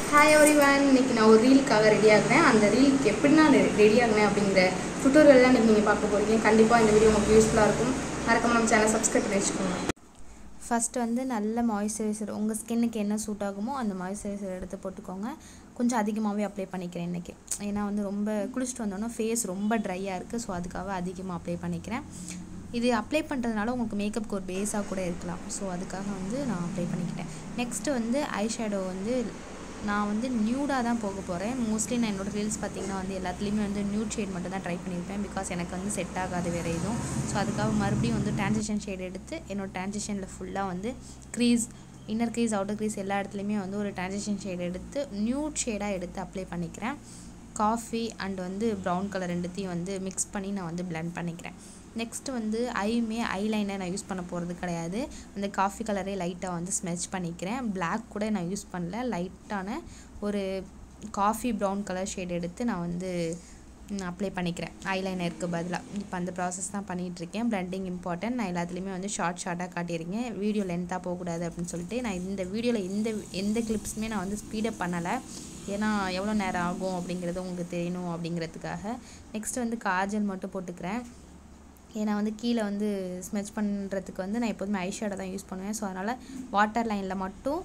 hi every one இன்னைக்கு நான் ஒரு ரீலுக்காக ரெடி ஆகுறேன் அந்த ரீலுக்கு எப்படி நான் ரெடி ஆகினேன் அப்படிங்கிற டுட்டோரியல் தான் நீங்கள் பார்க்க போகிறீங்க கண்டிப்பாக இந்த வீடியோ உங்களுக்கு யூஸ்ஃபுல்லாக இருக்கும் மறக்காம நம்ம சேனல் சப்ஸ்கிரைப் பண்ணி வச்சுக்கோங்க ஃபஸ்ட்டு வந்து நல்ல மாய்ஸ்சரைசர் உங்கள் ஸ்கின்னுக்கு என்ன சூட் ஆகுமோ அந்த மாய்ஸ்சரைசர் எடுத்து போட்டுக்கோங்க கொஞ்சம் அதிகமாகவே அப்ளை பண்ணிக்கிறேன் இன்றைக்கி ஏன்னா வந்து ரொம்ப குளிச்சுட்டு வந்தோன்னா ஃபேஸ் ரொம்ப ட்ரையாக இருக்குது ஸோ அதுக்காக அதிகமாக அப்ளை பண்ணிக்கிறேன் இது அப்ளை பண்ணுறதுனால உங்களுக்கு மேக்கப்புக்கு ஒரு பேஸாக கூட இருக்கலாம் ஸோ அதுக்காக வந்து நான் அப்ளை பண்ணிக்கிட்டேன் நெக்ஸ்ட்டு வந்து ஐ ஷேடோ வந்து நான் வந்து நியூடாக தான் போக போகிறேன் மோஸ்ட்லி நான் என்னோடய ரீல்ஸ் பார்த்தீங்கன்னா வந்து எல்லாத்துலேயுமே வந்து நியூட் ஷேட் மட்டும் தான் ட்ரை பண்ணியிருப்பேன் பிகாஸ் எனக்கு வந்து செட் ஆகாது வேறு எதுவும் ஸோ அதுக்காக மறுபடியும் வந்து டிரான்சிஷன் ஷேட் எடுத்து என்னோடய டிரான்சிஷனில் ஃபுல்லாக வந்து crease inner crease outer crease எல்லா இடத்துலையுமே வந்து ஒரு டிரான்சிஷன் ஷேட் எடுத்து நியூட் ஷேடாக எடுத்து அப்ளை பண்ணிக்கிறேன் காஃபி அண்ட் வந்து ப்ரௌன் கலர் ரெண்டுத்தையும் வந்து மிக்ஸ் பண்ணி நான் வந்து பிளெண்ட் பண்ணிக்கிறேன் நெக்ஸ்ட்டு வந்து ஐயுமே ஐலைனர் நான் யூஸ் பண்ண போகிறது கிடையாது அந்த காஃபி கலரே லைட்டாக வந்து ஸ்மெச் பண்ணிக்கிறேன் பிளாக் கூட நான் யூஸ் பண்ணல லைட்டான ஒரு காஃபி ப்ரௌன் கலர் ஷேட் எடுத்து நான் வந்து அப்ளை பண்ணிக்கிறேன் ஐலைனருக்கு பதிலாக இப்போ அந்த ப்ராசஸ் தான் பண்ணிகிட்ருக்கேன் பிளண்டிங் இம்பார்ட்டன்ட் நான் எல்லாத்துலேயுமே வந்து ஷார்ட் ஷார்ட்டாக காட்டியிருக்கேன் வீடியோ லென்த்தாக போகக்கூடாது அப்படின்னு சொல்லிட்டு நான் இந்த வீடியோவில் எந்த எந்த கிளிப்ஸுமே நான் வந்து ஸ்பீடப் பண்ணலை ஏன்னா எவ்வளோ நேரம் ஆகும் அப்படிங்கிறது உங்களுக்கு தெரியணும் அப்படிங்கிறதுக்காக நெக்ஸ்ட்டு வந்து காஜல் மட்டும் போட்டுக்கிறேன் ஏன்னா வந்து கீழே வந்து ஸ்மெச் பண்ணுறதுக்கு வந்து நான் எப்போதுமே ஐஷேடை தான் யூஸ் பண்ணுவேன் ஸோ அதனால் வாட்டர் லைனில் மட்டும்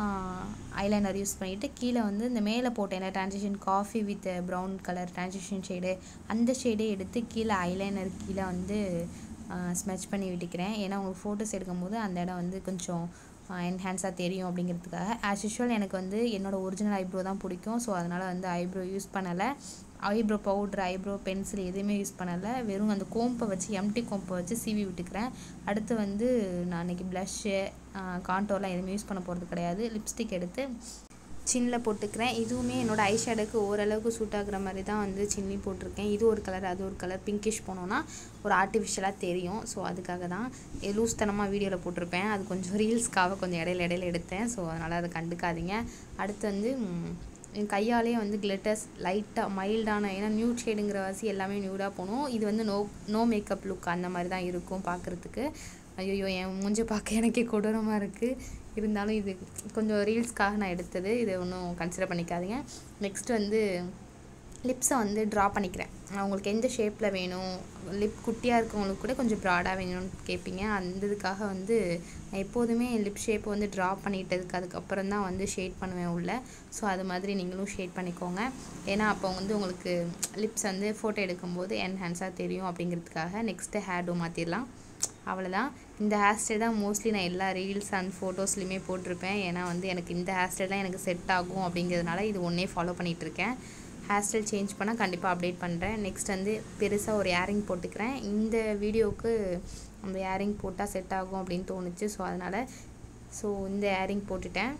ஐலைனர் யூஸ் பண்ணிவிட்டு கீழே வந்து இந்த மேலே போட்டேன் transition coffee with brown colour transition shade அந்த ஷேடே எடுத்து கீழே ஐலைனர் கீழே வந்து ஸ்மெச் பண்ணி விட்டுக்கிறேன் ஏன்னா உங்களுக்கு ஃபோட்டோஸ் எடுக்கும்போது அந்த இடம் வந்து கொஞ்சம் என்ஹான்ஸாக தெரியும் அப்படிங்கிறதுக்காக ஆஸ் யூஷுவல் எனக்கு வந்து என்னோடய ஒரிஜினல் ஐப்ரோ தான் பிடிக்கும் ஸோ அதனால் வந்து ஐப்ரோ யூஸ் பண்ணலை ஐப்ரோ பவுட்ரு ஐப்ரோ பென்சில் எதுவுமே யூஸ் பண்ணலை வெறும் அந்த கோம்பை வச்சு எம்டி கோம்பை வச்சு சீவி விட்டுக்கிறேன் அடுத்து வந்து நான் அன்றைக்கி ப்ளஷ்ஷு காண்டோர்லாம் எதுவுமே யூஸ் பண்ண போகிறது கிடையாது லிப்ஸ்டிக் எடுத்து சின்னில் போட்டுக்கிறேன் இதுவுமே என்னோடய ஐ ஷேடுக்கு ஓரளவுக்கு சூட் ஆகுற மாதிரி தான் வந்து சின்னி போட்டிருக்கேன் இது ஒரு கலர் அது ஒரு கலர் பிங்கிஷ் போனோன்னா ஒரு ஆர்டிஃபிஷியலாக தெரியும் ஸோ அதுக்காக தான் லூஸ்தனமாக வீடியோவில் போட்டிருப்பேன் அது கொஞ்சம் ரீல்ஸ்க்காக கொஞ்சம் இடையில இடையில எடுத்தேன் ஸோ அதனால் அதை கண்டுக்காதீங்க அடுத்து வந்து என் கையாலே வந்து கிளிட்டர்ஸ் லைட்டாக மைல்டான ஏன்னா நியூட் ஷேடுங்கிற வாசி எல்லாமே நியூடாக போகணும் இது வந்து நோ நோ மேக்கப் லுக் அந்த மாதிரி தான் இருக்கும் பார்க்குறதுக்கு ஐயோ என் மூஞ்ச பார்க்க எனக்கே கொடூரமாக இருக்குது இருந்தாலும் இது கொஞ்சம் ரீல்ஸ்க்காக நான் எடுத்தது இது ஒன்றும் கன்சிடர் பண்ணிக்காதீங்க நெக்ஸ்ட் வந்து லிப்ஸை வந்து ட்ரா பண்ணிக்கிறேன் அவங்களுக்கு எந்த ஷேப்பில் வேணும் லிப் குட்டியாக இருக்கவங்களுக்கு கூட கொஞ்சம் ப்ராடாக வேணும்னு கேட்பீங்க அந்த இதுக்காக வந்து நான் எப்போதுமே லிப் ஷேப்பை வந்து ட்ரா பண்ணிட்டதுக்கு அதுக்கப்புறம் தான் வந்து ஷேட் பண்ணுவேன் உள்ள ஸோ அது மாதிரி நீங்களும் ஷேட் பண்ணிக்கோங்க ஏன்னா அப்போ வந்து உங்களுக்கு லிப்ஸ் வந்து ஃபோட்டோ எடுக்கும்போது என்ஹான்ஸாக தெரியும் அப்படிங்கிறதுக்காக நெக்ஸ்ட்டு ஹேடும் மாற்றிடலாம் அவ்வளோதான் இந்த ஹேர் ஸ்டைல் தான் மோஸ்ட்லி நான் எல்லா ரீல்ஸ் அண்ட் ஃபோட்டோஸ்லையுமே போட்டிருப்பேன் ஏன்னா வந்து எனக்கு இந்த ஹேர் ஸ்டைல் தான் எனக்கு செட் ஆகும் அப்படிங்கிறதுனால இது ஒன்றே ஃபாலோ பண்ணிகிட்ருக்கேன் ஹேர் ஸ்டைல் சேஞ்ச் பண்ணால் கண்டிப்பாக அப்டேட் பண்ணுறேன் நெக்ஸ்ட் வந்து பெருசாக ஒரு ஏரிங் போட்டுக்கிறேன் இந்த வீடியோவுக்கு அந்த ஏரிங் போட்டால் செட் ஆகும் அப்படின்னு தோணுச்சு ஸோ அதனால் ஸோ இந்த ஏரிங் போட்டுட்டேன்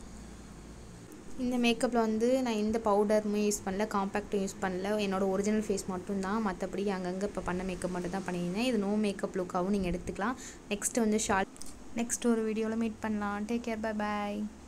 இந்த மேக்கப்பில் வந்து நான் எந்த பவுடருமே யூஸ் பண்ணல காம்பேக்டும் யூஸ் பண்ணல என்னோடய ஒரிஜினல் ஃபேஸ் மட்டும்தான் மற்றபடி அங்கங்கே இப்போ பண்ண மேக்கப் மட்டும் தான் பண்ணியிருந்தேன் இது நோ மேக்கப் லுக்காகவும் நீங்கள் எடுத்துக்கலாம் நெக்ஸ்ட் வந்து ஷார்ட் நெக்ஸ்ட் ஒரு வீடியோவில் மீட் பண்ணலாம் டேக் கேர் பை பாய்